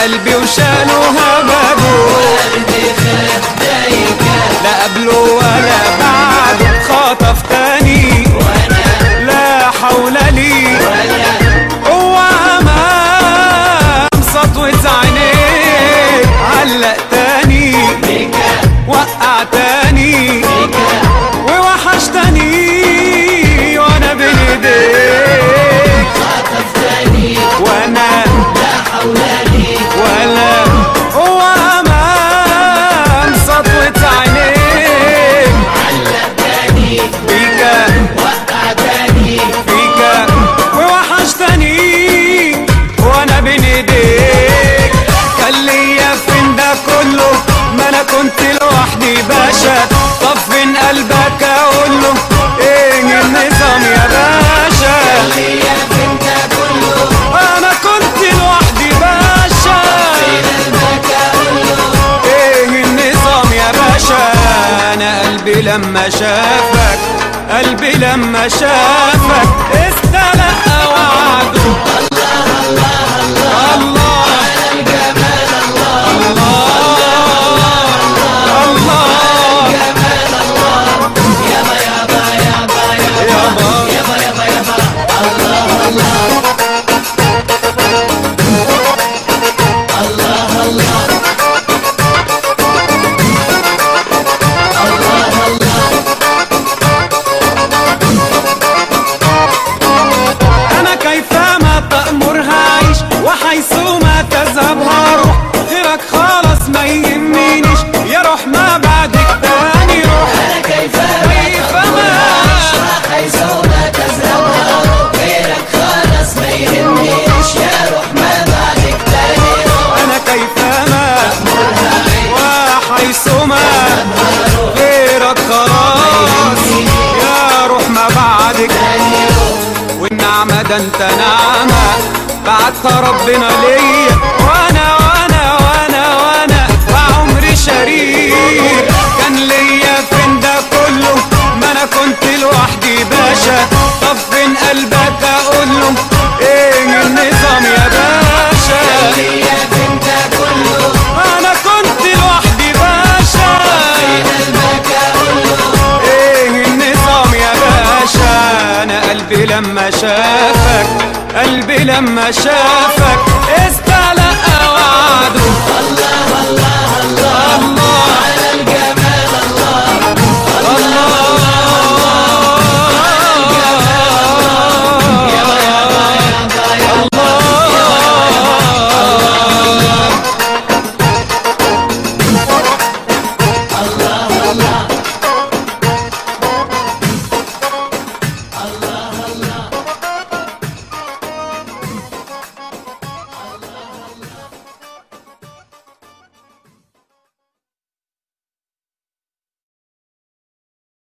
قلبي وشالوها بابه لا قبله ولا بعده خطف تاني لا حول لي هو امام سطوة عينيك علق تاني وقع تاني ووحشتني وانا بين ايديك وانا ولا هو امام سطوة عينيك فيك فيك ووحشتني وانا بين ايديك كان ليا فين ده كله ما انا كنت لوحدي باشا طب فين قلبك اقول له ايه النظام يا باشا انا كنت لوحدي باشا ايه النظام يا باشا انا قلبي لما شافك قلبي لما شافك استلقى وعده الله الله الله يابا أنا كيفما تأمرها عيش وحيثما تذهب هروح غيرك خالص ما يهمنيش يا روح ما بعدك تاني روح أنا كيفما أنا كيفما وحيثما غيرك خلاص يا روح ما بعدك والنعمة ده انت نعمة بعتها ربنا ليا وانا وانا وانا وانا وعمري شريك كان ليا فين ده كله ما انا كنت لوحدي باشا طب فين قلبك اقول له ايه النظام يا باشا انا كنت لوحدي باشا ايه النظام يا باشا انا قلبي لما شافك قلبي لما شافك استلقى وعده